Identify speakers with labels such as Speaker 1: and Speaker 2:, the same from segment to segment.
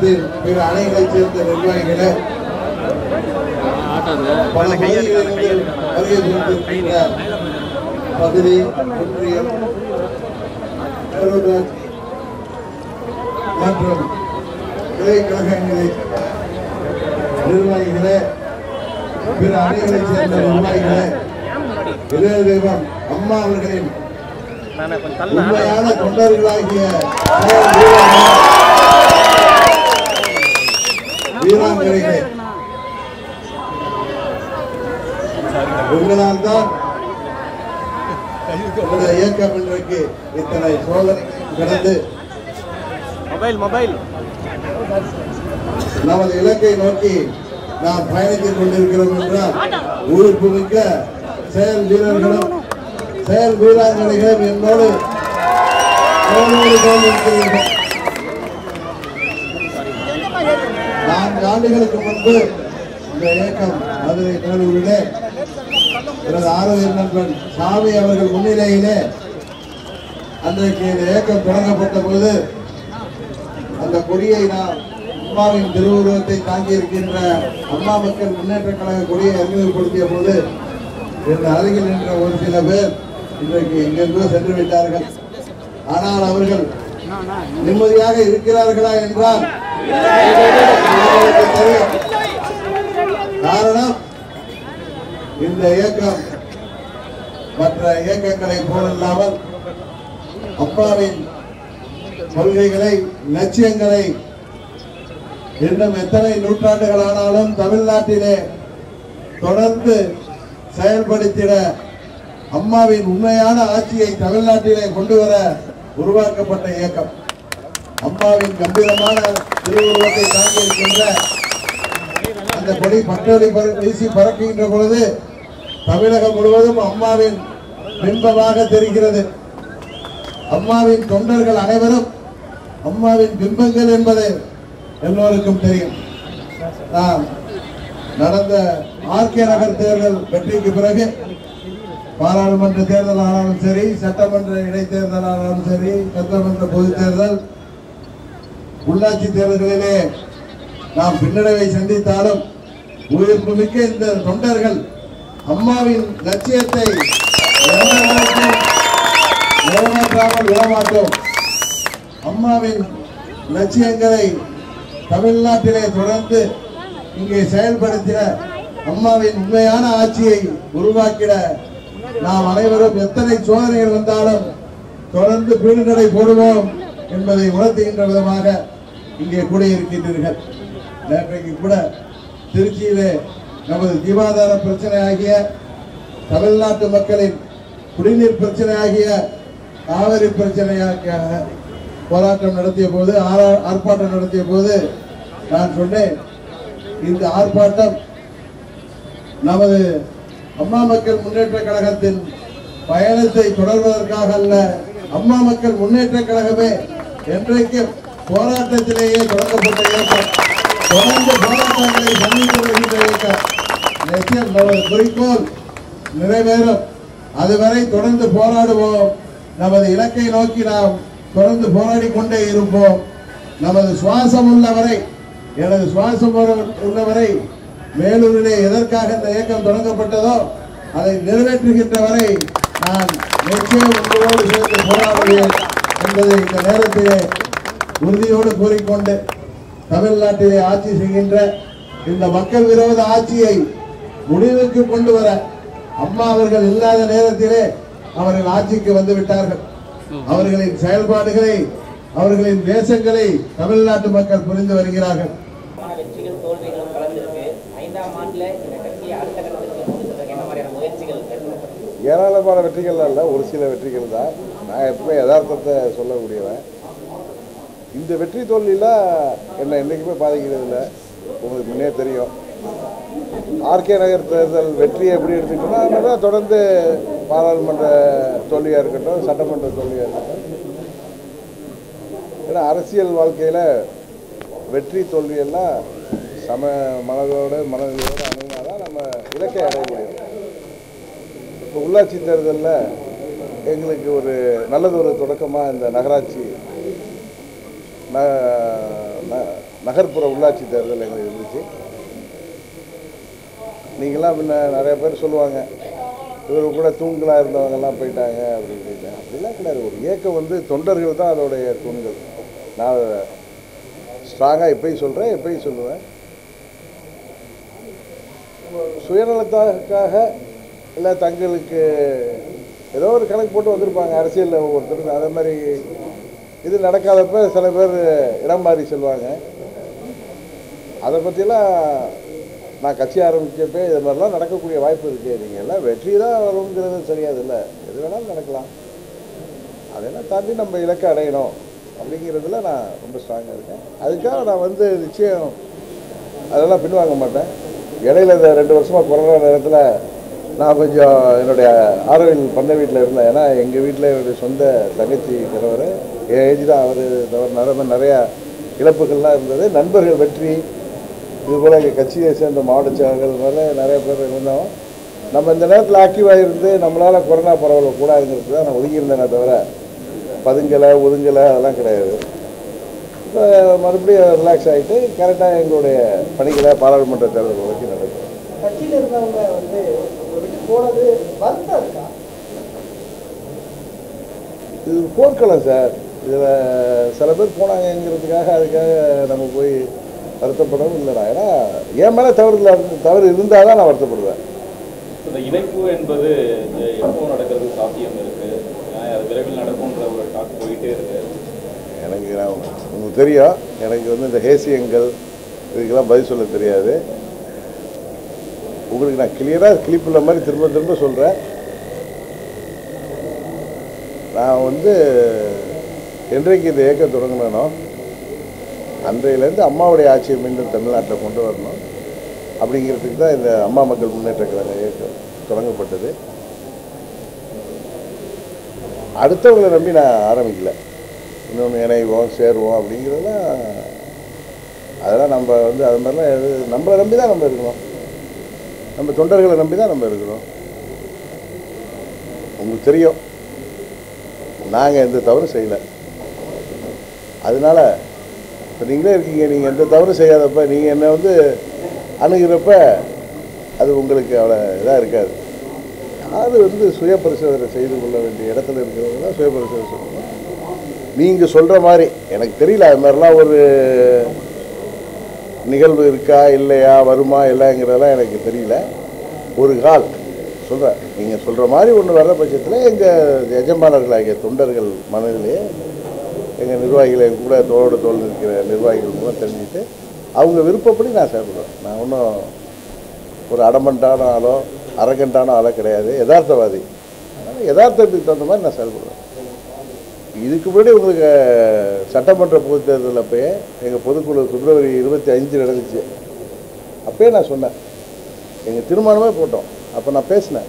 Speaker 1: கழகத்தின் பிற அணைகளைச் சேர்ந்த நிர்வாகிகளே பல பகுதிகளிலிருந்து வருகை புரிந்திருக்கின்ற பகுதி ஒன்றியம் பேரூராட்சி மற்றும் கிளை கழகங்களைச் நிர்வாகிகளே பிற அணிகளைச் சேர்ந்த நிர்வாகிகளே இளைய தெய்வம் அம்மா அவர்களின் உண்மையான தொண்டர்களாகிய வீராங்கனைகளே உங்களால் தான் இந்த இயக்கம் இன்றைக்கு இத்தனை சோதனை கடந்து
Speaker 2: மொபைல் மொபைல்
Speaker 1: நமது இலக்கை நோக்கி நாம் பயணித்துக் கொண்டிருக்கிறோம் என்றால் உறுப்பு மிக்க செயல் வீரர்களும் செயல் வீராங்கனைகளும் என்னோடு தோளோடு தோள் இருக்கிறீர்கள் நான்கு ஆண்டுகளுக்கு முன்பு இந்த இயக்கம் மதுரை மேலூரிலே எனது ஆரோக்கிய நண்பன் சாமி அவர்கள் முன்னிலையிலே அன்றைக்கு இந்த இயக்கம் தொடங்கப்பட்ட போது அந்த கொடியை நாம் அம்மாவின் திருவுருவத்தை தாங்கி இருக்கின்ற அம்மா மக்கள் முன்னேற்ற கழக கொடியை அறிமுகப்படுத்திய போது என் அருகில் நின்ற ஒரு சில பேர் இன்றைக்கு எங்கெங்கோ சென்று விட்டார்கள் ஆனால் அவர்கள் நிம்மதியாக இருக்கிறார்களா என்றால் உங்களுக்கு தெரியும் காரணம் இந்த இயக்கம் மற்ற இயக்கங்களை போலல்லாமல் அப்பாவின் கொள்கைகளை லட்சியங்களை இன்னும் எத்தனை நூற்றாண்டுகள் ஆனாலும் தமிழ்நாட்டிலே தொடர்ந்து செயல்படுத்திட அம்மாவின் உண்மையான ஆட்சியை தமிழ்நாட்டிலே கொண்டு வர உருவாக்கப்பட்ட இயக்கம் அம்மாவின் கம்பீரமான திருவுருவத்தை தாங்கி இருக்கின்ற அந்த கொடி பட்டொலி பற- வீசி பறக்குகின்ற பொழுது தமிழகம் முழுவதும் அம்மாவின் பிம்பமாக தெரிகிறது அம்மாவின் தொண்டர்கள் அனைவரும் அம்மாவின் பிம்பங்கள் என்பது எல்லோருக்கும் தெரியும் நாம் நடந்த ஆர்கே நகர் தேர்தல் வெற்றிக்கு பிறகு பாராளுமன்ற தேர்தல் ஆனாலும் சரி சட்டமன்ற இடைத்தேர்தல் ஆனாலும் சரி சட்டமன்ற பொதுத் தேர்தல் உள்ளாட்சி தேர்தல்களிலே நாம் பின்னடைவை சந்தித்தாலும் உயிர்ப்பு மிக்க இந்த தொண்டர்கள் அம்மாவின் லட்சியத்தை எந்த நேரத்திலும் நிறைவேற்றாமல் விடமாட்டோம் அம்மாவின் லட்சியங்களை தமிழ்நாட்டிலே தொடர்ந்து இங்கே செயல்படுத்திட அம்மாவின் உண்மையான ஆட்சியை உருவாக்கிட நாம் அனைவரும் எத்தனை சோதனைகள் வந்தாலும் தொடர்ந்து பீடுநடை போடுவோம் என்பதை உணர்த்துகின்ற விதமாக இங்கே கூடியிருக்கின்றீர்கள் நேற்றைக்கு கூட திருச்சியிலே நமது ஜீவாதார பிரச்சனை ஆகிய தமிழ்நாட்டு மக்களின் குடிநீர் பிரச்சனை ஆகிய காவிரி பிரச்சனையாக போராட்டம் நடத்திய போது ஆரா- ஆர்ப்பாட்டம் நடத்திய போது நான் சொன்னேன் இந்த ஆர்ப்பாட்டம் நமது அம்மா மக்கள் முன்னேற்ற கழகத்தின் பயணத்தை தொடர்வதற்காக அல்ல அம்மா மக்கள் முன்னேற்ற கழகமே என்றைக்கும் போராட்டத்திலேயே தொடங்கப்பட்ட இயக்கம் தொடர்ந்து போராட்டங்களை சந்தித்து வருகின்ற இயக்கம் நிச்சயம் நமது குறிக்கோள் நிறைவேறும் அதுவரை தொடர்ந்து போராடுவோம் நமது இலக்கை நோக்கி நாம் தொடர்ந்து போராடி கொண்டே இருப்போம் நமது சுவாசம் உள்ளவரை எனது சுவாசம் உள்ள- உள்ளவரை மேலூரிலே எதற்காக இந்த இயக்கம் தொடங்கப்பட்டதோ அதை நிறைவேற்றுகின்ற வரை நான் நிச்சயம் உங்களோடு சேர்ந்து போராடுவேன் என்பதை இந்த நேரத்திலே உறுதியோடு கூறிக்கொண்டு தமிழ்நாட்டிலே ஆட்சி செய்கின்ற இந்த மக்கள் விரோத ஆட்சியை முடிவுக்கு கொண்டு வர அம்மா அவர்கள் இல்லாத நேரத்திலே அவர்கள் ஆட்சிக்கு வந்து விட்டார்கள் அவர்களின் செயல்பாடுகளை அவர்களின் வேஷங்களை தமிழ்நாட்டு மக்கள் புரிந்து வருகிறார்கள்
Speaker 3: விதமான வெற்றிகள் தோல்விகளும் கலந்திருக்கு ஐந்தாம் ஆண்டுல இந்த கட்சியை அடுத்த கட்டத்துக்கு கொண்டு செல்றதுக்கு என்ன மாதிரியான முயற்சிகள் மேற்கொள்ளப்படும்
Speaker 4: ஏராளமான வெற்றிகள் அல்ல ஒரு சில வெற்றிகள் தான் நான் எப்பவுமே யதார்த்தத்தை சொல்லக்கூடியவன் இந்த வெற்றி தோல்வியெல்லாம் என்னை என்றைக்குமே பாதிக்கிறது இல்லை உங்களுக்கு முன்னே தெரியும் ஆர்கே நகர் தேர்தல் வெற்றி எப்படி எடுத்துக்கிட்டோம்னா அதனால தொடர்ந்து பாராளுமன்ற தோல்வியாக இருக்கட்டும் சட்டமன்ற தோல்வியாக இருக்கட்டும் ஏன்னா அரசியல் வாழ்க்கையில் வெற்றி தோல்வியெல்லாம் சம மனதோட மனநிலையோடு அணுகுனா தான் நம்ம இலக்கை அடைய முடியும் இப்போ உள்ளாட்சி தேர்தலில் எங்களுக்கு ஒரு நல்லது ஒரு தொடக்கமாக இந்த நகராட்சி ந- ந- நகர்ப்புற உள்ளாட்சி தேர்தல் எங்களுக்கு இருந்துச்சு நீங்களாம் முன்ன நிறைய பேர் சொல்லுவாங்க இவர் கூட தூண்களாக இருந்தவங்கெல்லாம் போயிட்டாங்க அப்படி இப்படின்னு அப்படிலாம் கிடையாது ஒரு இயக்கம் வந்து தொண்டர்கள் தான் அதோடைய தூண்கள் நான் ஸ்ட்ராங்காக எப்பயும் சொல்கிறேன் எப்பயும் சொல்லுவேன் சுயநலத்துக்காக இல்லை தங்களுக்கு ஏதோ ஒரு கணக்கு போட்டு வந்திருப்பாங்க அரசியலில் ஒவ்வொருத்தரும் அதே மாதிரி இது நடக்காதப்ப சில பேர் இடம் மாறி செல்வாங்க அதை பற்றிலாம் நான் கட்சி ஆரம்பிச்சப்பே இது மாதிரிலாம் நடக்கக்கூடிய வாய்ப்பு இருக்குது நீங்கள் எல்லாம் வெற்றி தான் வருங்கிறது சரியாது இல்லை எது வேணாலும் நடக்கலாம் அதெல்லாம் தாண்டி நம்ம இலக்கை அடையணும் அப்படிங்கிறதுல நான் ரொம்ப ஸ்ட்ராங்காக இருக்கேன் அதுக்காக நான் வந்து நிச்சயம் அதெல்லாம் பின்வாங்க மாட்டேன் இடையில இந்த ரெண்டு வருஷமாக கொரோனா நேரத்தில் நான் கொஞ்சம் என்னுடைய ஆரோவில் பண்ண வீட்டில் இருந்தேன் ஏன்னா எங்கள் வீட்டில் என்னுடைய சொந்த தங்கச்சி கணவர் என் ஏஜ் தான் அவர் தவிர நிறைய நிறையா இழப்புகள்லாம் இருந்தது நண்பர்கள் வெற்றி இது போல் எங்கள் கட்சியை சேர்ந்த மாவட்ட செயலர்கள் மேலே நிறைய பேர் இருந்தோம் நம்ம இந்த நேரத்தில் ஆக்டிவாக இருந்து நம்மளால் கொரோனா பரவல் கூடாதுங்கிறது தான் நான் ஒதுங்கியிருந்தேனே தவிர பதுங்கலை ஒதுங்கலை அதெல்லாம் கிடையாது இப்போ மறுபடியும் ரிலாக்ஸ் ஆகிட்டு கரெக்டாக எங்களுடைய பணிகளை பாராளுமன்ற தேர்தல் வரைக்கும் நடக்கும்
Speaker 5: கட்சியில் இருந்தவங்க வந்து விட்டு போனது வருத்தம் இருக்கா
Speaker 4: இது ஒரு போர்க்களம் சார் இதில் சில பேர் போனாங்கங்கிறதுக்காக அதுக்காக நம்ம போய் வருத்தப்படவும் இல்லைடா ஏன்னா என் மேலே தவறு இல்லை தவறு இருந்தால் தான் நான் வருத்தப்படுவேன்
Speaker 6: இந்த இணைப்பு என்பது அஹ், எப்போ நடக்கிறது சாத்தியம் இருக்கு ஏன்னா அது விரைவில் நடக்கும்ன்ற ஒரு டாக் போயிட்டே இருக்கு
Speaker 4: எனக்கு நான் உங்களுக்கு தெரியும் எனக்கு வந்து இந்த ஹேசியங்கள் இதுக்கெல்லாம் பதில் சொல்ல தெரியாது உங்களுக்கு நான் கிளியராக கிளிப்புள்ள மாதிரி திரும்ப திரும்ப சொல்கிறேன் நான் வந்து என்றைக்கு இந்த இயக்கம் தொடங்கினோ அன்றையிலேருந்து அம்மாவுடைய ஆட்சியை மீண்டும் தமிழ்நாட்டில் கொண்டு வரணும் அப்படிங்கிறதுக்கு தான் இந்த அம்மா மக்கள் முன்னேற்ற கழக இயக்கம் தொடங்கப்பட்டது அடுத்தவங்களை நம்பி நான் ஆரம்பிக்கல இன்னொன்று இணைவோம் சேருவோம் அப்படிங்கிறதெல்லாம் அதெல்லாம் நம்ம வந்து அது மாதிரிலாம் எது நம்மளை நம்பி தான் நம்ம இருக்கணும் நம்ம தொண்டர்களை நம்பி தான் நம்ம இருக்கணும் உங்களுக்கு தெரியும் நாங்கள் எந்த தவறும் செய்யலை அதனால இப்போ நீங்களே இருக்கீங்க நீங்கள் எந்த தவறும் செய்யாதப்ப நீங்கள் என்னை வந்து அணுகிறப்ப அது உங்களுக்கு அவ்வளோ இதாக இருக்காது யார் வந்து சுய பரிசோதனை செய்து கொள்ள வேண்டிய இடத்துல இருக்கிறவங்க தான் சுய பரிசோதனை சொல்லணும் நீங்கள் சொல்கிற மாதிரி எனக்கு தெரியல அது மாதிரிலாம் ஒரு நிகழ்வு இருக்கா இல்லையா வருமா இல்லைங்கிறதெல்லாம் எனக்கு தெரியல ஒரு கால் சொல்கிறேன் நீங்கள் சொல்கிற மாதிரி ஒன்று வர்ற பட்சத்தில் எங்கள் எஜமானர்களாகிய தொண்டர்கள் மனதிலே எங்கள் நிர்வாகிகளை என் கூட தோளோட தோல் இருக்கிற நிர்வாகிகள் மூலம் தெரிஞ்சுட்டு அவங்க விருப்பப்படி நான் செயல்படுவேன் நான் ஒன்றும் ஒரு அடமண்டான ஆளோ அரகண்டான ஆளோ கிடையாது யதார்த்தவாதி அதனால் யதார்த்தத்துக்கு தகுந்த மாதிரி நான் செயல்படுவேன் இதுக்கு முன்னாடி உங்களுக்கு சட்டமன்ற பொதுத் தேர்தல் அப்பயே எங்கள் பொதுக்குழு பிப்ரவரி இருபத்தி அஞ்சு நடந்துச்சு அப்பயே நான் சொன்னேன் எங்கள் தீர்மானமே போட்டோம் அப்போ நான் பேசினேன்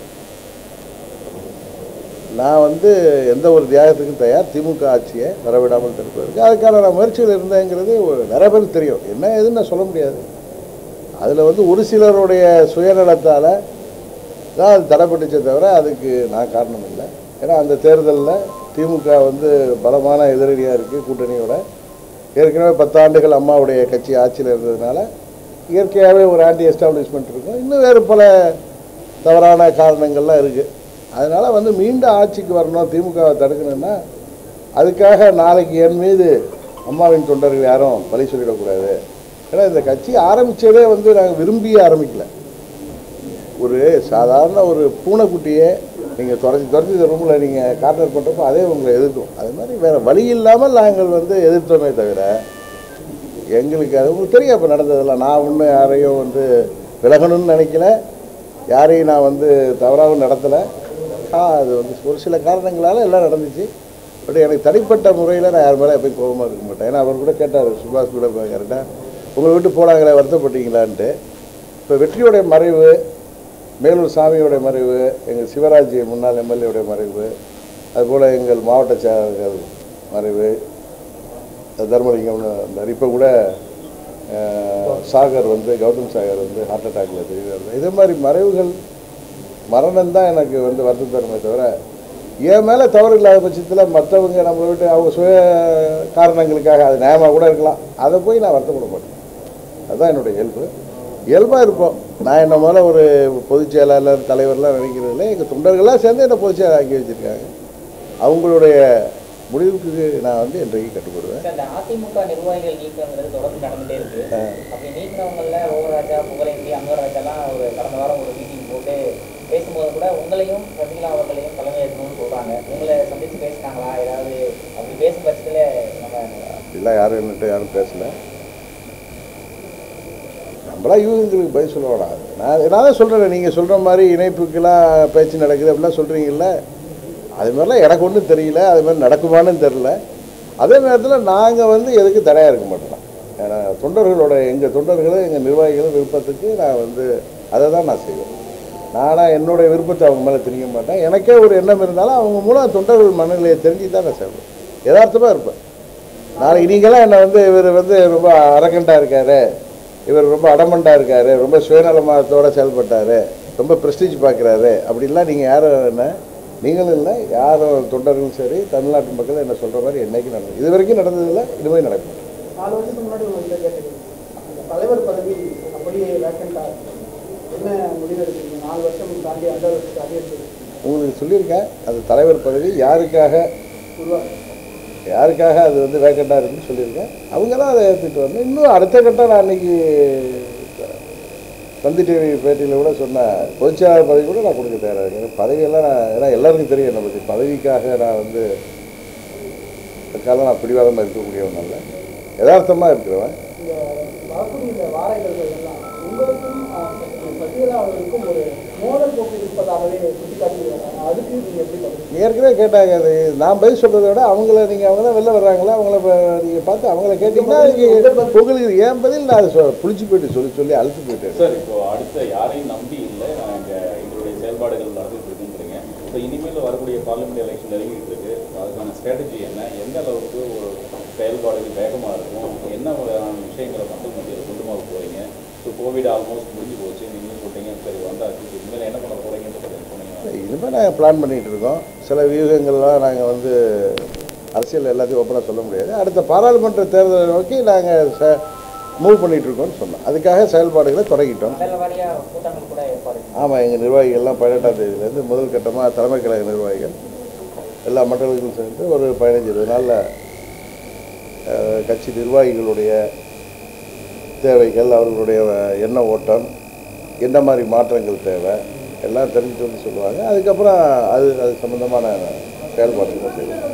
Speaker 4: நான் வந்து எந்த ஒரு தியாகத்துக்கும் தயார் திமுக ஆட்சியை வரவிடாமல் தடுப்பதற்கு அதுக்கான நான் முயற்சியில் இருந்தேங்கிறது ஒரு நிறைய பேருக்கு தெரியும் என்ன ஏதுன்னு நான் சொல்ல முடியாது அதில் வந்து ஒரு சிலருடைய சுயநலத்தால் தான் அது தடைப்பட்டுச்சே தவிர அதுக்கு நான் காரணம் இல்லை ஏன்னா அந்த தேர்தலில் திமுக வந்து பலமான எதிரடியாக இருக்குது கூட்டணியோட ஏற்கனவே பத்தாண்டுகள் அம்மாவுடைய கட்சி ஆட்சியில் இருந்ததுனால இயற்கையாகவே ஒரு ஆன்டி எஸ்டாப்ளிஷ்மெண்ட் இருக்கும் இன்னும் வேறு பல தவறான காரணங்கள்லாம் இருக்குது அதனால் வந்து மீண்டும் ஆட்சிக்கு வரணும் திமுகவை தடுக்கணும்னா அதுக்காக நாளைக்கு என் மீது அம்மாவின் தொண்டர்கள் யாரும் பழி சொல்லிடக்கூடாது ஏன்னா இந்த கட்சி ஆரம்பித்ததே வந்து நாங்கள் விரும்பி ஆரம்பிக்கல ஒரு சாதாரண ஒரு பூனைக்குட்டியை நீங்கள் துரத்தி துரத்தி இந்த ரூமில் நீங்கள் கார்னர் பண்ணுறப்போ அதே உங்களை எதிர்க்கும் அது மாதிரி வேறு வழி இல்லாமல் நாங்கள் வந்து எதிர்த்தோமே தவிர எங்களுக்கு அது உங்களுக்கு தெரியும் இப்போ நடந்ததெல்லாம் நான் ஒன்றும் யாரையும் வந்து விலகணும்னு நினைக்கல யாரையும் நான் வந்து தவறாகவும் நடத்தலை ஆ அது வந்து ஒரு சில காரணங்களால் எல்லாம் நடந்துச்சு பட் எனக்கு தனிப்பட்ட முறையில் நான் யார் மேலே எப்பயும் கோபமாக இருக்க மாட்டேன் ஏன்னா அவர் கூட கேட்டார் சுபாஷ் கூட கரெக்டாக உங்களை விட்டு போனாங்களே வருத்தப்பட்டீங்களான்ட்டு இப்போ வெற்றியோடைய மறைவு மேலூர் சாமியோட மறைவு எங்கள் சிவராஜ் முன்னாள் எம்எல்ஏவுடைய மறைவு அதுபோல் எங்கள் மாவட்ட செயலாளர்கள் மறைவு தர்மலிங்கம் இப்போ கூட அஹ், சாகர் வந்து கௌதம் சாகர் வந்து ஹார்ட் அட்டாக்ல தெரியுது இதே மாதிரி மறைவுகள் மரணம் தான் எனக்கு வந்து வருத்தம் தருமே தவிர என் மேலே தவறு இல்லாத பட்சத்தில் மற்றவங்க நம்மளை விட்டு அவங்க சுய காரணங்களுக்காக அது நியாயமாக கூட இருக்கலாம் அதை போய் நான் வருத்தப்பட மாட்டேன் அதுதான் என்னுடைய இயல்பு இயல்பாக இருப்போம் நான் என்ன மேலே ஒரு பொதுச் செயலாளர் தலைவர்லாம் நினைக்கிறதில்ல எங்கள் தொண்டர்கள்லாம் சேர்ந்து என்னை பொதுச் செயலாளர் ஆக்கி வச்சுருக்காங்க அவங்களுடைய முடிவுக்கு நான் வந்து இன்றைக்கு கட்டுப்படுவேன்
Speaker 3: சார், இந்த அதிமுக நிர்வாகிகள் நீக்கங்கிறது தொடர்ந்து நடந்துட்டே இருக்கு அப்படி நீக்கினவங்கல்ல ஓவராஜா புகழேந்தி அங்கராஜாலாம் ஒரு கடந்த வாரம் ஒரு மீட்டிங் போட்டு பேசும்போது கூட உங்களையும் சசிகலா அவர்களையும் தலைமை ஏற்கணும்னு சொல்றாங்க உங்களை சந்திச்சு பேசினாங்களா ஏதாவது அப்படி பேசும் பட்சத்துல நம்ம
Speaker 4: அப்படிலாம் யாரும் என்னட்டு யாரும் பேசல நம்மளா யூகங்களுக்கு பதில் சொல்ல வேணாம் நான் நான் தான் சொல்கிறேன் நீங்கள் சொல்கிற மாதிரி இணைப்புக்கெல்லாம் பேச்சு நடக்குது அப்படிலாம் சொல்கிறீங்கல்ல அது மாதிரிலாம் எனக்கு ஒன்றும் தெரியல அது மாதிரி நடக்குமான்னு தெரில அதே நேரத்தில் நாங்கள் வந்து எதுக்கு தடையாக இருக்க மாட்டோம் ஏன்னா தொண்டர்களோட எங்கள் தொண்டர்களும் எங்கள் நிர்வாகிகளும் விருப்பத்துக்கு நான் வந்து அதை தான் நான் செய்வேன் நானாக என்னுடைய விருப்பத்தை அவங்க மேலே திணிக்க மாட்டேன் எனக்கே ஒரு எண்ணம் இருந்தாலும் அவங்க மூலம் தொண்டர்கள் மனநிலையை தெரிஞ்சு தான் நான் செய்வேன் யதார்த்தமாக இருப்பேன் நாளைக்கு நீங்களாம் என்னை வந்து இவர் வந்து ரொம்ப அரகண்டாக இருக்காரு இவர் ரொம்ப அடமண்டாக இருக்காரு ரொம்ப சுயநலமானத்தோட செயல்பட்டாரு ரொம்ப ப்ரெஸ்டீஜ் பார்க்குறாரு அப்படிலாம் நீங்கள் யாரும் என்ன நீங்களும் இல்லை யாரும் தொண்டர்களும் சரி தமிழ்நாட்டு மக்கள் என்ன சொல்கிற மாதிரி என்னைக்கும் நடந்தது இது வரைக்கும் நடந்ததில்லை இனிமேல் நடக்கும்
Speaker 5: நாலு வருஷத்துக்கு முன்னாடி உங்கள்கிட்ட கேட்டேன் அந்த தலைவர் பதவி அப்படியே வேக்கண்டா என்ன முடிவு எடுத்தீங்க நாலு வருஷம் தாண்டி அஞ்சு வருஷத்துக்கு அதிகரிச்சது
Speaker 4: உங்களுக்கு சொல்லியிருக்கேன் அந்த தலைவர் பதவி யாருக்காக
Speaker 5: உருவாக்கு
Speaker 4: யாருக்காக அது வந்து வேக்கண்டாக இருக்குன்னு சொல்லியிருக்கேன் அவங்க தான் அதை ஏற்றுட்டு வரணும் இன்னும் அடுத்த கட்டம் நான் அன்னைக்கு தந்தி டிவி பேட்டியில் கூட சொன்னேன் பொதுச்செயலாளர் பதவி கூட நான் கொடுக்க தயாராக இருக்கேன் எனக்கு பதவியெல்லாம் நான் ஏன்னா எல்லாருக்கும் தெரியும் என்னை பற்றி பதவிக்காக நான் வந்து தற்காலம் நான் பிடிவாதமாக இருக்கக்கூடியவன் அல்ல யதார்த்தமாக இருக்கிறவன்
Speaker 5: இந்த வரக்கூடிய இந்த வார இதழ்கள் எல்லாம் உங்களுக்கும் ஆஹ், சசிகலா அவர்களுக்கும் ஒரு மோதல் போக்கு இருப்பதாகவே சுட்டிக்காட்டி வர்றாங்க அதுக்கு நீங்க எப்படி பதில்
Speaker 4: ஏற்கனவே கேட்டாங்க அது நான் பதில் சொல்கிறத விட அவங்கள நீங்கள் அவங்க தான் வெளில வர்றாங்களா அவங்கள நீங்கள் பார்த்து அவங்கள கேட்டிங்கன்னா நீங்கள் உங்களுக்கு என் பதில் நான் சொ புளிச்சு போயிட்டு சொல்லி சொல்லி அழுத்து போயிட்டேன்
Speaker 6: சார் இப்போ அடுத்த யாரையும் நம்பி இல்லை நாங்கள் எங்களுடைய செயல்பாடுகள் நடந்துட்டு இருக்குன்றீங்க ஸோ இனிமேல் வரக்கூடிய பார்லிமெண்ட் எலெக்ஷன் நெருங்கிட்டு இருக்கு அதுக்கான ஸ்ட்ராட்டஜி என்ன எந்த அளவுக்கு ஒரு செயல்பாடுகள் வேகமாக இருக்கும் என்ன வகையான விஷயங்களை மக்கள் மத்தியில் கொண்டு போக போகிறீங்க ஸோ கோவிட் ஆல்மோஸ்ட் முடிஞ்சு போச்சு நீங்களும் சொல்றீங்க சரி வந்தாச்சு இனிமேல் என்ன பண்ண போகிறீங்கன்னு சொன்னீங்க
Speaker 4: இனிமேல் நாங்கள் பிளான் பண்ணிகிட்டு இருக்கோம் சில வியூகங்கள்லாம் நாங்கள் வந்து அரசியல் எல்லாத்தையும் ஓப்பனாக சொல்ல முடியாது அடுத்த பாராளுமன்ற தேர்தலை நோக்கி நாங்கள் ச மூவ் பண்ணிகிட்டு இருக்கோம்னு சொன்னோம் அதுக்காக செயல்பாடுகளை தொடங்கிட்டோம்
Speaker 3: மண்டல வாரியா கூட்டங்கள் கூட ஏற்பாடு
Speaker 4: ஆமாம் எங்கள் நிர்வாகிகள்லாம் பதினெட்டாம் தேதியிலேருந்து முதல் கட்டமாக தலைமை கழக நிர்வாகிகள் எல்லா மண்டலங்களும் சேர்ந்து ஒரு பதினஞ்சு இருபது நாளில் அஹ், கட்சி நிர்வாகிகளுடைய தேவைகள் அவர்களுடைய எண்ண ஓட்டம் என்ன மாதிரி மாற்றங்கள் தேவை எல்லாம் தெரிஞ்சுட்டு வந்து சொல்லுவாங்க அதுக்கப்புறம் அது அது சம்மந்தமான செயல்பாடுகள் செய்வோம்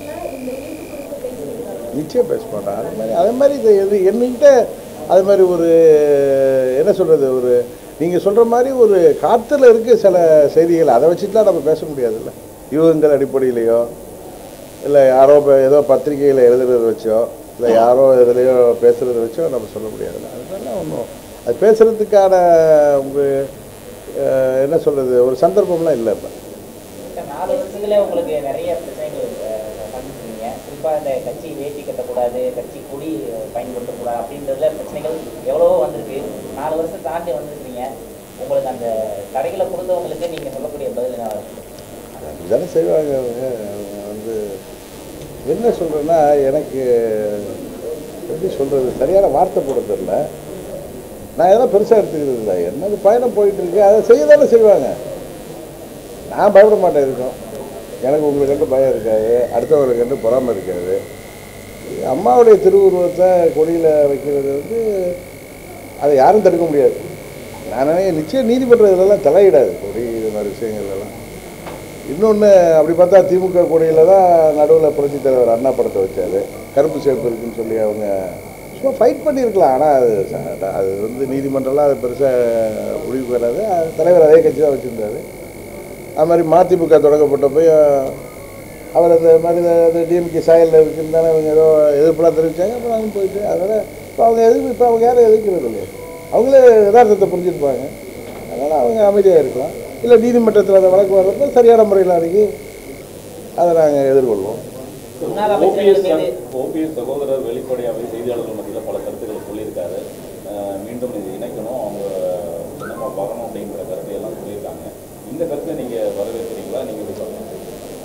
Speaker 4: நிச்சயம் பேச மாட்டேன் அது மாதிரி அதே மாதிரி இது எது என்கிட்ட அது மாதிரி ஒரு என்ன சொல்கிறது ஒரு நீங்கள் சொல்கிற மாதிரி ஒரு காற்றுல இருக்க சில செய்திகள் அதை வச்சுட்டுலாம் நம்ம பேச முடியாதுல்ல யூகங்கள் அடிப்படையிலையோ இல்லை யாரோ இப்போ ஏதோ பத்திரிகையில் எழுதுறத வச்சோ இல்லை யாரோ எதுலையோ பேசுகிறத வச்சோ நம்ம சொல்ல முடியாதுல்ல அதனால ஒன்றும் அது பேசுகிறதுக்கான ஒரு அஹ், என்ன சொல்கிறது ஒரு சந்தர்ப்பம்லாம் இல்லை இப்போ
Speaker 3: சார், நாலு வருஷத்துல உங்களுக்கு நிறைய பிரச்சனைகள் அஹ், சந்திச்சிருக்கீங்க குறிப்பா இந்த கட்சி வேட்டி கட்டக்கூடாது கட்சி கொடி அஹ், பயன்படுத்தக்கூடாது அப்படின்றதுல பிரச்சனைகள் எவ்வளவோ வந்திருக்கு நாலு வருஷம் தாண்டி வந்திருக்கீங்க உங்களுக்கு அந்த தடைகளை கொடுத்தவங்களுக்கு நீங்க சொல்லக்கூடிய பதில் என்ன இருக்கு?
Speaker 4: அப்படிதானே செய்வாங்க அவங்க அவங்க வந்து என்ன சொல்கிறேன்னா எனக்கு எப்படி சொல்கிறது சரியான வார்த்தை போட தெரில நான் எதனா பெருசாக எடுத்துக்கிறது இல்லை என்னது பயணம் போயிட்டு இருக்கு அதை செய்ய தானே செய்வாங்க நான் பயப்பட மாட்டேன் இருக்கும் எனக்கு உங்களுக்கு கண்டு பயம் இருக்காது அடுத்தவங்களுக்கு கண்டு பொறாமை இருக்காது அம்மாவுடைய திருவுருவத்தை கொடியில் வைக்கிறது வந்து அதை யாரும் தடுக்க முடியாது நான் நிச்சயம் நீதிமன்றத்துலலாம் தலையிடாது கொடி இது மாதிரி விஷயங்கள் எல்லாம் இன்னொன்று அப்படி பார்த்தா திமுக கொடியில் தான் நடுவில் புரட்சித் தலைவர் அண்ணா படத்தை வச்சார் கருப்பு சேர்ப்பு இருக்குன்னு சொல்லி அவங்க சும்மா ஃபைட் பண்ணியிருக்கலாம் ஆனால் அது ச- அது வந்து நீதிமன்றம்லாம் அது பெருசாக முடிவுக்கு வராது அது தலைவர் அதே கட்சி தான் வச்சுருந்தாரு அது மாதிரி மதிமுக தொடங்கப்பட்டப்போ அவர் அந்த மாதிரி அந்த டிஎம்கே சாயலில் இருக்குன்னு தானே அவங்க ஏதோ எதிர்ப்புலாம் தெரிவித்தாங்க அப்புறம் அவங்க போயிட்டு அதனால் இப்போ அவங்க எதுக்கு இப்போ அவங்க யாரும் எதிர்க்கிறது இல்லையா அவங்களே யதார்த்தத்தை புரிஞ்சுருப்பாங்க அதனால் அவங்க அமைதியாக இருக்கலாம் இல்லை நீதிமன்றத்தில் அந்த வழக்கு வர்றப்போ சரியான முறையில் அணுகி அதை நாங்கள் எதிர்கொள்வோம்
Speaker 3: முன்னாள்
Speaker 6: ஓபிஎஸ்
Speaker 3: அமைச்சர்கள் மீது
Speaker 6: ஓபிஎஸ் சகோதரர் வெளிப்படையாகவே செய்தியாளர்கள் மத்தியில் பல கருத்துக்களை சொல்லியிருக்காரு அஹ் மீண்டும் இது இணைக்கணும் அவங்க சின்னமாக வரணும் அப்படிங்கிற கருத்தை எல்லாம் சொல்லியிருக்காங்க இந்த கருத்தை நீங்கள் வரவேற்கிறீங்களா நீங்கள் எப்படி சொல்லுங்கள்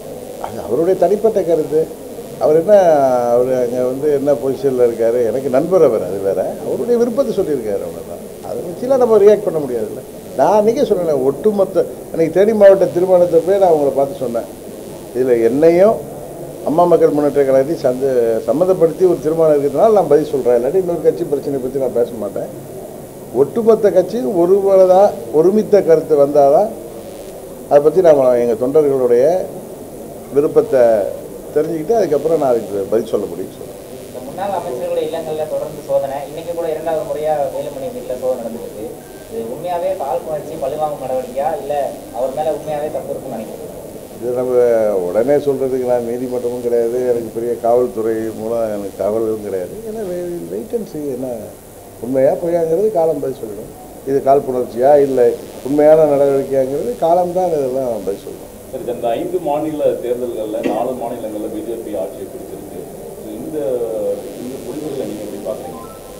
Speaker 4: அது அவருடைய தனிப்பட்ட கருத்து அவர் என்ன அவர் அங்கே வந்து என்ன பொசிஷனில் இருக்கார் எனக்கு நண்பர் அவர் அது வேற அவருடைய விருப்பத்தை சொல்லியிருக்காரு அவ்வளோதான் அதை வச்சுலாம் நம்ம ரியாக்ட் பண்ண முடியாதுல்ல நான் அன்றைக்கே சொன்னேன் ஒட்டுமொத்த அன்றைக்கி தேனி மாவட்ட திருமணத்தை போய் நான் அவங்கள பார்த்து சொன்னேன் இதில் என்னையும் அம்மா மக்கள் முன்னேற்ற கழகத்தை சந்த சம்மந்தப்படுத்தி ஒரு திருமணம் இருக்கிறதுனால நான் பதில் சொல்கிறேன் இல்லாட்டி இன்னொரு கட்சி பிரச்சனை பற்றி நான் பேச மாட்டேன் ஒட்டுமொத்த கட்சியும் ஒருவரதாக ஒருமித்த கருத்து வந்தால் தான் அதை பற்றி நம்ம எங்கள் தொண்டர்களுடைய விருப்பத்தை தெரிஞ்சுக்கிட்டு அதுக்கப்புறம் நான் அதுக்கு பதில் சொல்ல முடியும் சொல்கிறேன்
Speaker 3: இந்த முன்னாள் அமைச்சர்களுடைய இல்லங்கள்ல தொடர்ந்து சோதனை இன்னைக்கு கூட இரண்டாவது முறையா வேலுமணி வீட்டில் சோதனை நடந்துருக்கு இது உண்மையாவே பால் புணர்ச்சி பழிவாங்கும் நடவடிக்கையா இல்ல அவர் மேல உண்மையாவே தப்பு இருக்குன்னு நினைக்கிறேன்
Speaker 4: இது நம்ம உடனே சொல்கிறதுக்கு நான் நீதிமன்றமும் கிடையாது எனக்கு பெரிய காவல்துறை மூலம் எனக்கு தகவல்களும் கிடையாது ஏன்னா வெயிட் அண்ட் see என்ன உண்மையாக பொய்யாங்கிறது காலம் பதில் சொல்லணும் இது காழ்ப்புணர்ச்சியா இல்லை உண்மையான நடவடிக்கையாங்கிறது காலம் தான் இதெல்லாம் பதில் சொல்லணும்
Speaker 6: சரி அந்த ஐந்து மாநில தேர்தல்களில் நாலு மாநிலங்களில் பிஜேபி ஆட்சியை பிடிச்சிருக்கு So, இந்த இந்த முடிவுகளை நீங்கள் எப்படி பார்க்குறீங்க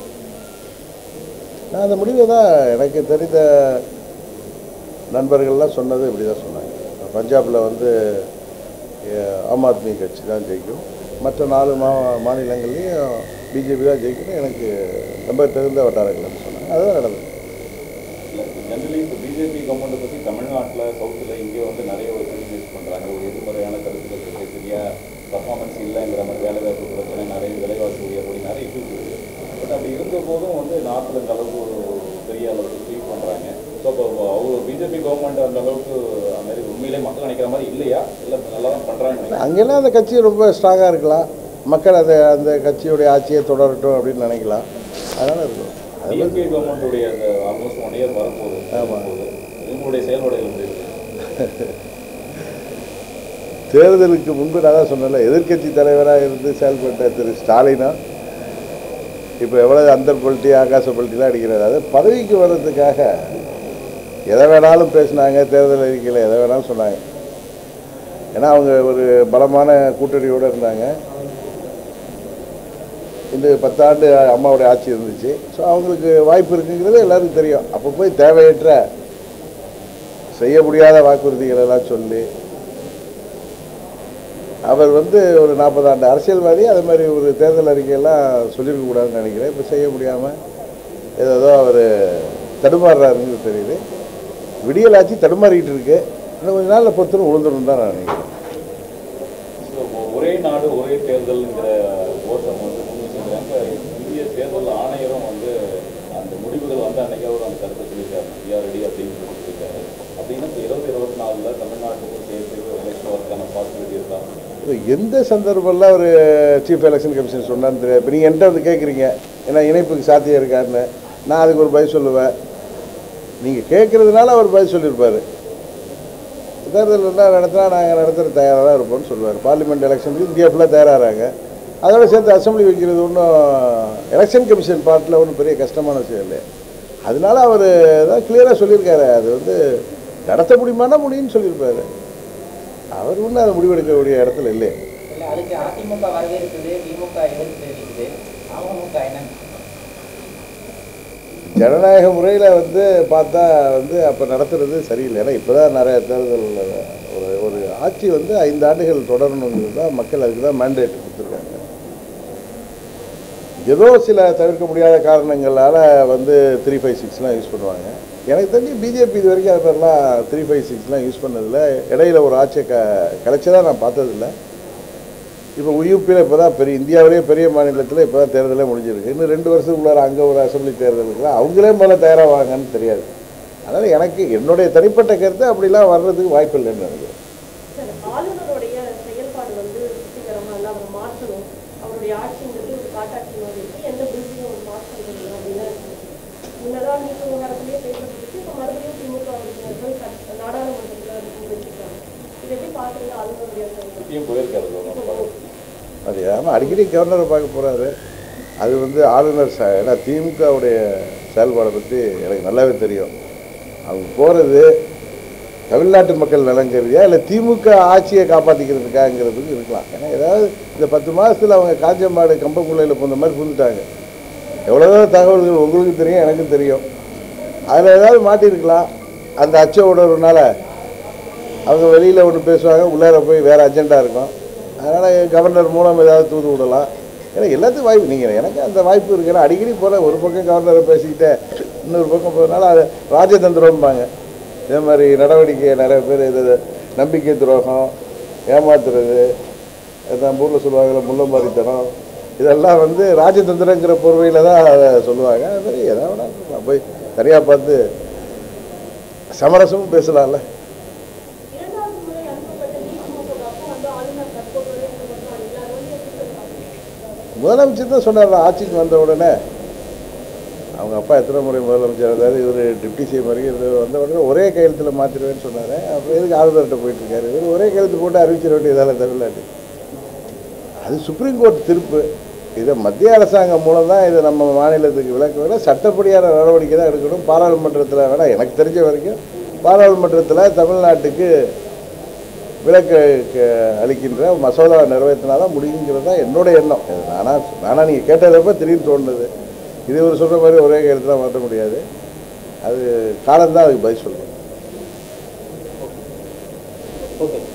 Speaker 4: நான் அந்த முடிவை தான் எனக்கு தெரிந்த நண்பர்கள்லாம் சொன்னது இப்படி தான் சொன்னாங்க பஞ்சாபில் வந்து அஹ், ஆம் ஆத்மி கட்சி தான் ஜெயிக்கும் மற்ற நாலு மா மாநிலங்கள்லேயும் பிஜேபி தான் ஜெயிக்கணும் எனக்கு ரொம்ப தெரிந்த வட்டாரங்கள்னு சொன்னாங்க அதுதான் நடந்தது
Speaker 6: இல்லை ஜென்ரலி இப்போ பிஜேபி கவர்மெண்ட்டை பற்றி தமிழ்நாட்டில் சவுத்தில் இங்கே வந்து நிறைய ஒரு கிரிட்டிசைஸ் பண்ணுறாங்க ஒரு எதிர்மறையான கருத்துக்கள் இருக்கு சரியா பர்ஃபார்மன்ஸ் இல்லைங்கிற மாதிரி வேலைவாய்ப்பு பிரச்சனை நிறைய விலைவாசி உயர்வு நிறைய இஷ்யூஸ் இருக்குது பட் அப்படி இருந்த போதும் வந்து நாட்டில் இந்த அளவுக்கு ஒரு பெரிய அளவுக்கு ட்ரீட் பண்ணுறாங்க ஸோ இப்போ அவர் பிஜேபி கவர்மெண்ட் அந்த அளவுக்கு அந்த மாதிரி உண்மையிலே மக்கள் நினைக்கிற மாதிரி இல்லையா இல்லை நல்லா தான் பண்ணுறாங்க
Speaker 4: அங்கெல்லாம் அந்த கட்சி ரொம்ப ஸ்ட்ராங்காக இருக்கலாம் மக்கள் அதை அந்த கட்சியுடைய ஆட்சியை தொடரட்டும் அப்படின்னு நினைக்கலாம் அதனால் இருக்கும் அது
Speaker 6: டிஎம்கே கவர்மெண்ட்டுடைய அந்த ஆல்மோஸ்ட் ஒன் இயர் வரப்போகுது வரப்போகுது இவங்களுடைய செயல்பாடுகள் எப்படி இருக்கு
Speaker 4: தேர்தலுக்கு முன்பு நான் தான் சொன்னேன்ல எதிர்க்கட்சி தலைவராக இருந்து செயல்பட்ட திரு ஸ்டாலினா இப்போ எவ்வளோ அந்தர் பல்ட்டி ஆகாச பல்ட்டிலாம் அடிக்கிறாரு அது பதவிக்கு வர்றதுக்காக எதை வேணாலும் பேசினாங்க தேர்தல் அறிக்கையில் எதை வேணாலும் சொன்னாங்க ஏன்னா அவங்க ஒரு பலமான கூட்டணியோடு இருந்தாங்க இந்த பத்தாண்டு அம்மாவுடைய ஆட்சி இருந்துச்சு ஸோ அவங்களுக்கு வாய்ப்பு இருக்குங்கிறது எல்லாருக்கும் தெரியும் அப்போ போய் தேவையற்ற செய்ய முடியாத வாக்குறுதிகள் எல்லாம் சொல்லி அவர் வந்து ஒரு நாற்பது ஆண்டு அரசியல்வாதி அது மாதிரி ஒரு தேர்தல் அறிக்கையெல்லாம் சொல்லியிருக்க கூடாதுன்னு நினைக்கிறேன் இப்போ செய்ய முடியாமல் ஏதோ அவர் தடுமாறுறாருன்னு தெரியுது விடியல் ஆட்சி தடுமாறிக்கிட்டு இருக்கு இன்னும் கொஞ்ச நாளில் பொறுத்தரும் உளுந்துடும் தான் நான் நினைக்கிறேன்
Speaker 6: ஸோ ஒரே நாடு ஒரே தேர்தல்ங்கிற ஓட்டம் வந்து முன் வச்சுக்கிறாங்க இந்திய தேர்தல் ஆணையரும் வந்து அந்த முடிவுகள் வந்து அன்னைக்கு அவர் அந்த கருத்தை சொல்லியிருக்காரு இந்தியா ரெடி அப்படின்னு சொல்லி சொல்லியிருக்காரு அப்படின்னா இப்போ இருபது இருபத்தி நாலில் தமிழ்நாட்டுக்கும் சேர்த்து ஒரு எலெக்ஷன் வரதுக்கான பாசிபிலிட்டி இருக்கா
Speaker 4: இது எந்த சந்தர்ப்பம்ல ஒரு சீஃப் எலெக்ஷன் கமிஷன் சொன்னான்னு தெரியாது இப்போ நீங்கள் என்கிட்ட வந்து கேட்குறீங்க ஏன்னா இணைப்புக்கு சாத்தியம் இருக்காருன்னு நான் அதுக்கு ஒரு பதில் சொல்லுவேன் நீங்கள் கேட்குறதுனால அவர் பதில் சொல்லியிருப்பார் தேர்தல் எல்லாம் நடத்தினா நாங்கள் நடத்துகிற தயாராக தான் இருப்போம்னு சொல்லுவார் பார்லிமெண்ட் எலெக்ஷனுக்கு இந்தியா ஃபுல்லாக தயாராகிறாங்க அதோட சேர்த்து அசம்பிளி வைக்கிறது ஒன்றும் எலெக்ஷன் கமிஷன் பார்ட்டில் ஒன்றும் பெரிய கஷ்டமான விஷயம் இல்லை அதனால அவர் தான் கிளியராக சொல்லியிருக்காரு அது வந்து நடத்த முடியுமானா முடியும்னு சொல்லியிருப்பாரு அவர் ஒன்றும் அதை முடிவெடுக்கக்கூடிய இடத்துல இல்லை
Speaker 3: இல்ல அதுக்கு அதிமுக வரவேற்குது திமுக எதிர்ப்பு தெரிவிக்குது அமமுக என்ன
Speaker 4: ஜனநாயக முறையில் வந்து பார்த்தா வந்து அப்போ நடத்துறது சரியில்லை ஏன்னா இப்போ தான் நிறைய தேர்தல் ஒரு ஒரு ஆட்சி வந்து ஐந்து ஆண்டுகள் தொடரணுங்கிறது தான் மக்கள் அதுக்கு தான் மேண்டேட் கொடுத்துருக்காங்க ஏதோ சில தவிர்க்க முடியாத காரணங்களால் வந்து த்ரீ ஃபைவ் சிக்ஸ்லாம் யூஸ் பண்ணுவாங்க எனக்கு தெரிஞ்சு பிஜேபி இது வரைக்கும் அது மாதிரிலாம் த்ரீ ஃபைவ் சிக்ஸ்லாம் யூஸ் பண்ணதில்ல இடையில ஒரு ஆட்சியை க கலைச்சதாக நான் பார்த்ததில்ல இப்போ யூபியில் இப்போ தான் பெரிய இந்தியாவிலேயே பெரிய மாநிலத்தில் இப்போ தான் தேர்தலே முடிஞ்சிருக்கு இன்னும் ரெண்டு வருஷத்துக்குள்ளார அங்கே ஒரு அசம்பிளி தேர்தல் இருக்குல்ல அவங்களே மேலே தயாராவாங்கன்னு தெரியாது அதனால் எனக்கு என்னுடைய தனிப்பட்ட கருத்து அப்படிலாம் வர்றதுக்கு வாய்ப்பு இல்லைன்னு நினைக்கிறேன்
Speaker 7: சார், ஆளுநருடைய செயல்பாடு வந்து திருப்திகரமா இல்ல அவர் மாற்றணும் அவருடைய ஆட்சிங்கிறது ஒரு காட்டாட்சி மாதிரி இருக்கு எந்த பில்டிங்கும் ஒரு மாற்றம் இல்லை அப்படின்னு முன்னதான் நீக்க விவகாரத்திலேயே பேசப்பட்டுச்சு இப்போ மறுபடியும் திமுக உறுப்பினர்கள் கட்- நாடாளுமன்றத்துல வச்சிருக்காங்க இதை எப்படி பாக்குறீங்க ஆளுநருடைய செயல்பாடு
Speaker 6: இப்பயும் போயிருக்காரு கவர்மெண்ட்
Speaker 4: அது ஆமாம் அடிக்கடி கவர்னரை பார்க்க போகிறாரு அது வந்து ஆளுநர் ச ஏன்னா திமுகவுடைய செயல்பாடை பற்றி எனக்கு நல்லாவே தெரியும் அவங்க போகிறது தமிழ்நாட்டு மக்கள் நலங்கருதியா இல்லை திமுக ஆட்சியை காப்பாற்றிக்கிறதுக்காங்கிறதுக்கு இருக்கலாம் ஏன்னா ஏதாவது இந்த பத்து மாதத்தில் அவங்க காஞ்சமாடு கம்பங்குள்ளையில் போன மாதிரி புந்துட்டாங்க எவ்வளோதோ தகவல்கள் உங்களுக்கு தெரியும் எனக்கும் தெரியும் அதில் ஏதாவது மாட்டியிருக்கலாம் அந்த அச்ச உணர்வுனால அவங்க வெளியில் ஒன்று பேசுவாங்க உள்ளார போய் வேறு அஜெண்டா இருக்கும் அதனால் கவர்னர் மூலம் ஏதாவது தூது விடலாம் ஏன்னா எல்லாத்துக்கும் வாய்ப்பு நீங்கள் எனக்கு அந்த வாய்ப்பு இருக்கு ஏன்னா அடிக்கடி போல ஒரு பக்கம் கவர்னரை பேசிக்கிட்டே இன்னொரு பக்கம் போகிறதுனால அது ராஜதந்திரம்பாங்க இதே மாதிரி நடவடிக்கை நிறைய பேர் இது நம்பிக்கை துரோகம் ஏமாத்துறது நம்ம ஊரில் சொல்லுவாங்கல்ல முள்ளமாரித்தனம் இதெல்லாம் வந்து ராஜதந்திரங்கிற பொறுமையில் தான் அதை சொல்லுவாங்க அது மாதிரி எதாவது வேணா நான் போய் சரியாக பார்த்து சமரசமும் பேசலாம்ல
Speaker 7: இரண்டாவது முறை அனுப்பப்பட்ட நீட் மசோதாவுக்கும் வந்து ஆளுநர் தற்போது இந்த மட்டும் இல்லை அது வந்து எப்படி சார் பார்க்குறீங்க?
Speaker 4: முதலமைச்சர் தான் சொன்னார் ஆட்சிக்கு வந்த உடனே அவங்க அப்பா எத்தனை முறை முதலமைச்சர் இருந்தார் இவர் டிப்டி சிஎம் வரைக்கும் இவர் வந்த உடனே ஒரே கையெழுத்தில் மாற்றிடுவேன்னு சொன்னார் அப்புறம் எதுக்கு ஆளுநர்கிட்ட போயிட்டு இருக்காரு இவர் ஒரே கையெழுத்து போட்டு அறிவிச்சிட வேண்டியதால தமிழ்நாட்டு அது சுப்ரீம் கோர்ட் தீர்ப்பு இதை மத்திய அரசாங்கம் மூலம் தான் இதை நம்ம மாநிலத்துக்கு விளக்க வேணா சட்டப்படியான நடவடிக்கை தான் எடுக்கணும் பாராளுமன்றத்தில் வேணா எனக்கு தெரிஞ்ச வரைக்கும் பாராளுமன்றத்தில் தமிழ்நாட்டுக்கு விலக்கு க- அளிக்கின்ற மசோதா நிறைவேற்றினா தான் முடியுங்கிறது தான் என்னோட எண்ணம் இது நானா நானா நீங்கள் கேட்டதப்ப திடீர்னு தோணுது இது ஒரு சொல்கிற மாதிரி ஒரே கையெழுத்துலாம் மாற்ற முடியாது அது காலம்தான் அதுக்கு பதில் சொல்லணும்
Speaker 3: ஓகே